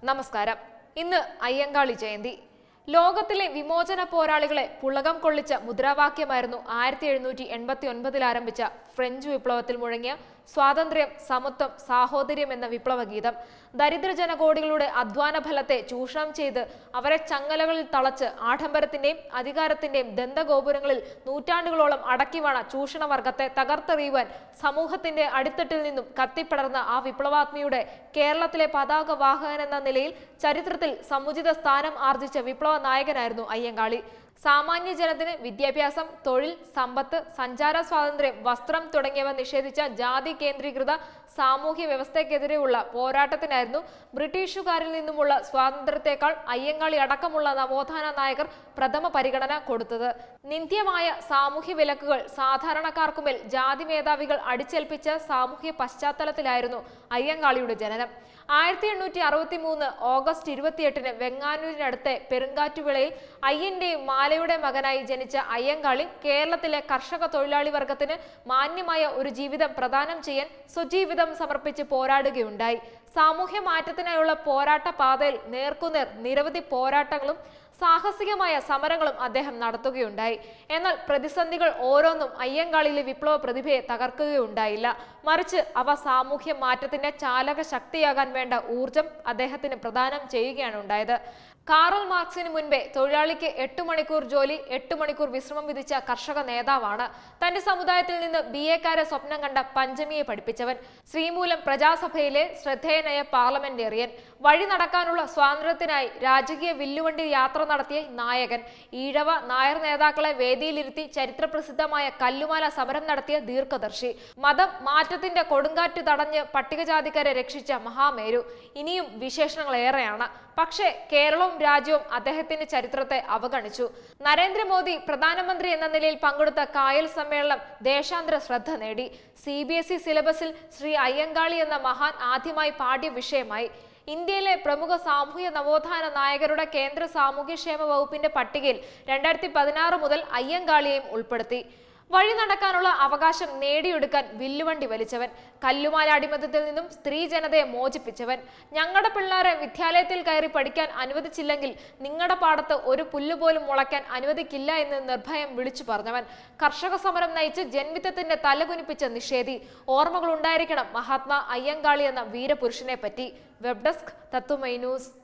നമസ്കാരം ഇന്ന് അയ്യങ്കാളി ജയന്തി ലോകത്തിലെ വിമോചന പോരാളികളെ പുളകം കൊള്ളിച്ച മുദ്രാവാക്യമായിരുന്നു ആയിരത്തി എഴുന്നൂറ്റി എൺപത്തി ഒൻപതിൽ ആരംഭിച്ച ഫ്രഞ്ച് വിപ്ലവത്തിൽ മുഴങ്ങിയ സ്വാതന്ത്ര്യം സമത്വം സാഹോദര്യം എന്ന വിപ്ലവ ഗീതം ദരിദ്ര ജനകോടികളുടെ അധ്വാന ഫലത്തെ ചൂഷണം ചെയ്ത് അവരെ ചങ്ങലകളിൽ തളച്ച് ആഡംബരത്തിന്റെയും അധികാരത്തിന്റെയും ദന്തഗോപുരങ്ങളിൽ നൂറ്റാണ്ടുകളോളം അടക്കിവാണ ചൂഷണവർഗത്തെ തകർത്തെറിയുവാൻ സമൂഹത്തിന്റെ അടിത്തട്ടിൽ നിന്നും കത്തിപ്പടർന്ന ആ വിപ്ലവാത്മിയുടെ കേരളത്തിലെ പതാക വാഹകൻ എന്ന നിലയിൽ ചരിത്രത്തിൽ സമുചിത സ്ഥാനം ആർജിച്ച വിപ്ലവ നായകനായിരുന്നു അയ്യങ്കാളി സാമാന്യ ജനത്തിന് വിദ്യാഭ്യാസം തൊഴിൽ സമ്പത്ത് സഞ്ചാര സ്വാതന്ത്ര്യം വസ്ത്രം തുടങ്ങിയവ നിഷേധിച്ച ജാതി കേന്ദ്രീകൃത സാമൂഹ്യ വ്യവസ്ഥയ്ക്കെതിരെയുള്ള പോരാട്ടത്തിനായിരുന്നു ബ്രിട്ടീഷുകാരിൽ നിന്നുമുള്ള സ്വാതന്ത്ര്യത്തെക്കാൾ അയ്യങ്കാളി അടക്കമുള്ള നവോത്ഥാന നായകർ പ്രഥമ പരിഗണന കൊടുത്തത് നിന്ദ്യമായ സാമൂഹ്യ വിലക്കുകൾ സാധാരണക്കാർക്കുമേൽ ജാതി മേധാവികൾ അടിച്ചേൽപ്പിച്ച സാമൂഹ്യ പശ്ചാത്തലത്തിലായിരുന്നു അയ്യങ്കാളിയുടെ ജനനം ആയിരത്തി എണ്ണൂറ്റി അറുപത്തി മൂന്ന് ഓഗസ്റ്റ് ഇരുപത്തിയെട്ടിന് വെങ്ങാനൂരിനടുത്തെ പെരുങ്കാറ്റുവിളയിൽ അയ്യന്റെയും മാലയുടെ മകനായി ജനിച്ച അയ്യങ്കാളി കേരളത്തിലെ കർഷക തൊഴിലാളി വർഗത്തിന് മാന്യമായ ഒരു ജീവിതം പ്രദാനം ചെയ്യാൻ സ്വജീവിതം സമർപ്പിച്ച് പോരാടുകയുണ്ടായി സാമൂഹ്യ മാറ്റത്തിനായുള്ള പോരാട്ട പാതയിൽ നേർക്കുനേർ നിരവധി പോരാട്ടങ്ങളും സാഹസികമായ സമരങ്ങളും അദ്ദേഹം നടത്തുകയുണ്ടായി എന്നാൽ പ്രതിസന്ധികൾ ഓരോന്നും അയ്യങ്കാളിയിലെ വിപ്ലവ പ്രതിഭയെ തകർക്കുകയുണ്ടായില്ല മറിച്ച് അവ സാമൂഹ്യ മാറ്റത്തിന്റെ ചാലക ശക്തിയാകാൻ വേണ്ട ഊർജം അദ്ദേഹത്തിന് പ്രദാനം ചെയ്യുകയാണ് ഉണ്ടായത് കാറൽ മാർക്സിന് മുൻപേ തൊഴിലാളിക്ക് എട്ട് മണിക്കൂർ ജോലി എട്ട് മണിക്കൂർ വിശ്രമം വിധിച്ച കർഷക നേതാവാണ് തന്റെ സമുദായത്തിൽ നിന്ന് ബി എക്കാരെ സ്വപ്നം കണ്ട പഞ്ചമിയെ പഠിപ്പിച്ചവൻ ശ്രീമൂലം പ്രജാസഭയിലെ ശ്രദ്ധേയനായ പാർലമെന്റേറിയൻ വഴി നടക്കാനുള്ള സ്വാതന്ത്ര്യത്തിനായി രാജകീയ വില്ലുവണ്ടി യാത്ര നടത്തിയ നായകൻ ഈഴവ നായർ നേതാക്കളെ വേദിയിലിരുത്തി ചരിത്രപ്രസിദ്ധമായ കല്ലുമാല സമരം നടത്തിയ ദീർഘദർശി മതം മാറ്റത്തിന്റെ കൊടുങ്കാറ്റ് തടഞ്ഞ് പട്ടികജാതിക്കാരെ രക്ഷിച്ച മഹാമേരു ഇനിയും വിശേഷണങ്ങൾ ഏറെയാണ് പക്ഷേ കേരളവും രാജ്യവും അദ്ദേഹത്തിന്റെ ചരിത്രത്തെ അവഗണിച്ചു നരേന്ദ്രമോദി പ്രധാനമന്ത്രി എന്ന നിലയിൽ പങ്കെടുത്ത കായൽ സമ്മേളനം ദേശാന്തര ശ്രദ്ധ നേടി സി ബി എസ് ഇ സിലബസിൽ ശ്രീ അയ്യങ്കാളി എന്ന മഹാൻ ആദ്യമായി പാഠ്യ വിഷയമായി ഇന്ത്യയിലെ പ്രമുഖ സാമൂഹ്യ നവോത്ഥാന നായകരുടെ കേന്ദ്ര സാമൂഹ്യക്ഷേമ വകുപ്പിന്റെ പട്ടികയിൽ രണ്ടായിരത്തി പതിനാറ് മുതൽ അയ്യങ്കാളിയെയും ഉൾപ്പെടുത്തി വഴി നടക്കാനുള്ള അവകാശം നേടിയെടുക്കാൻ വില്ലുവണ്ടി വലിച്ചവൻ കല്ലുമാല അടിമത്തത്തിൽ നിന്നും സ്ത്രീ ജനതയെ മോചിപ്പിച്ചവൻ ഞങ്ങളുടെ പിള്ളേരെ വിദ്യാലയത്തിൽ കയറി പഠിക്കാൻ അനുവദിച്ചില്ലെങ്കിൽ നിങ്ങളുടെ പാടത്ത് ഒരു പുല്ല് പോലും മുളയ്ക്കാൻ അനുവദിക്കില്ല എന്ന് നിർഭയം വിളിച്ചു പറഞ്ഞവൻ കർഷക സമരം നയിച്ച് ജന്മിത്തത്തിന്റെ തലകുനിപ്പിച്ച നിഷേധി ഓർമ്മകൾ ഉണ്ടായിരിക്കണം മഹാത്മാ അയ്യങ്കാളി എന്ന വീരപുരുഷനെ പറ്റി വെബ് ഡെസ്ക് തത്വമൈ ന്യൂസ്